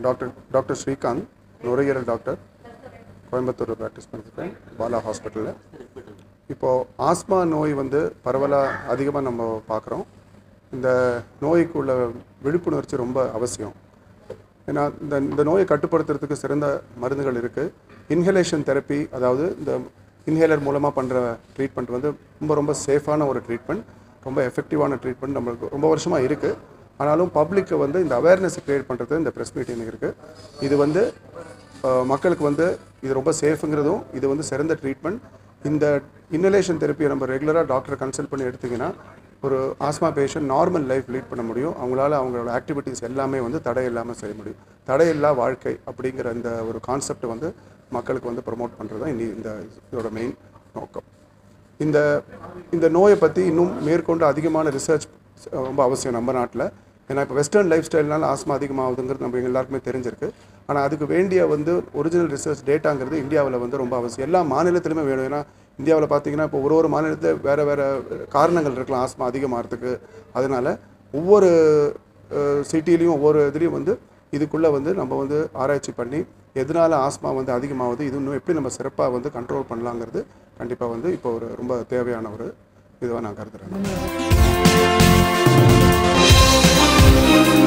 doctor doctor Srikanth நுரையீரல் doctor Coimbatore practice பண்ணியிருக்கேன் பாலா ஹாஸ்பிட்டலில் இப்போது ஆஸ்மா நோய் வந்து பரவலாக அதிகமாக நம்ம பார்க்குறோம் இந்த நோய்க்கு உள்ள விழிப்புணர்ச்சி ரொம்ப அவசியம் ஏன்னா இந்த இந்த நோயை கட்டுப்படுத்துறதுக்கு சிறந்த மருந்துகள் இருக்குது இன்ஹலேஷன் தெரப்பி அதாவது இந்த இன்ஹேலர் மூலமாக பண்ணுற ட்ரீட்மெண்ட் வந்து ரொம்ப ரொம்ப சேஃபான ஒரு ட்ரீட்மெண்ட் ரொம்ப எஃபெக்டிவான ட்ரீட்மெண்ட் நம்மளுக்கு ரொம்ப வருஷமாக இருக்குது ஆனாலும் பப்ளிக்கு வந்து இந்த அவேர்னஸ் க்ரியேட் பண்ணுறது இந்த ப்ரெஸ் மீட்டிங் இருக்குது இது வந்து அஹ், மக்களுக்கு வந்து இது ரொம்ப சேஃபுங்கிறதும் இது வந்து சிறந்த ட்ரீட்மெண்ட் இந்த இன்னலேஷன் தெரப்பியை நம்ம ரெகுலராக டாக்டரை கன்சல்ட் பண்ணி எடுத்திங்கன்னா ஒரு asthma patient normal life lead பண்ண முடியும் அவங்களால அவங்களோட ஆக்டிவிட்டீஸ் எல்லாமே வந்து தடை இல்லாமல் செய்ய முடியும் தடையில்லா வாழ்க்கை அப்படிங்கிற இந்த ஒரு கான்செப்ட் வந்து மக்களுக்கு வந்து ப்ரமோட் பண்ணுறது தான் இனி இந்த இதோட மெயின் நோக்கம் இந்த இந்த நோயை பற்றி இன்னும் மேற்கொண்டு அதிகமான ரிசர்ச் ரொம்ப அவசியம் நம்ம நாட்டில் ஏன்னா இப்போ வெஸ்டர்ன் லைஃப் ஸ்டைல்னால ஆஸ்மா அதிகமாகுதுங்கிறது நம்ம எல்லாருக்குமே தெரிஞ்சிருக்கு ஆனால் அதுக்கு வேண்டிய வந்து ஒரிஜினல் ரிசர்ச் டேட்டாங்கிறது இந்தியாவில் வந்து ரொம்ப அவசியம் எல்லா மாநிலத்திலுமே வேணும் ஏன்னா இந்தியாவில் பார்த்தீங்கன்னா இப்போ ஒரு ஒரு மாநிலத்தில் வேறு வேறு காரணங்கள் இருக்கலாம் ஆஸ்மா அதிகமாகிறதுக்கு அதனால் ஒவ்வொரு சிட்டிலையும் ஒவ்வொரு இதுலேயும் வந்து இதுக்குள்ளே வந்து நம்ம வந்து ஆராய்ச்சி பண்ணி எதனால ஆஸ்மா வந்து அதிகமாகுது இது இன்னும் எப்படி நம்ம சிறப்பாக வந்து கண்ட்ரோல் பண்ணலாங்கிறது கண்டிப்பாக வந்து இப்போ ஒரு ரொம்ப தேவையான ஒரு இதுவாக நான் கருதுறேன்